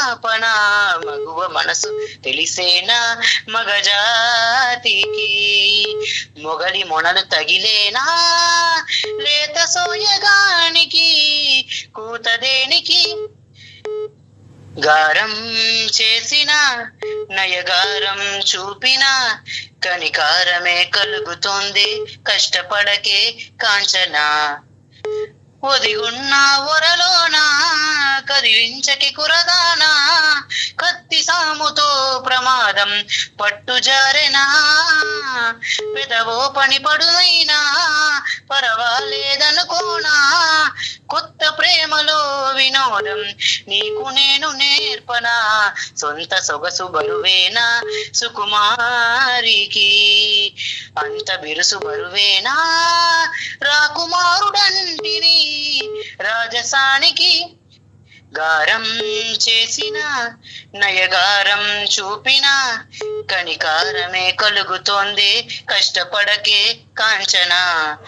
క్షమాపణ మగువ మనసు తెలిసేనా మగజాతికి మొగలి మొనలు తగిలేనా లేత సోయగానికి కూత దేనికి గారం చేసిన నయగారం చూపిన కనికారమే కలుగుతోంది కష్టపడకే కాంచన ఒదిగున్న ఒరలోనా కదిలించకి కురదానా కత్తి సాముతో ప్రమాదం పట్టు జారెనా పెదవో పని పడునైనా పర్వాలేదనుకోనా కొత్త ప్రేమలో వినోదం నీకు నేను నేర్పనా సొంత సొగసు బరువేనా సుకుమారికి అంత బిరుసు బరువేనా రాకుమారుడంటిని రాజసానికి గారం చేసిన నయగారం చూపిన కనికారమే కలుగుతోంది కష్టపడకే కాంచన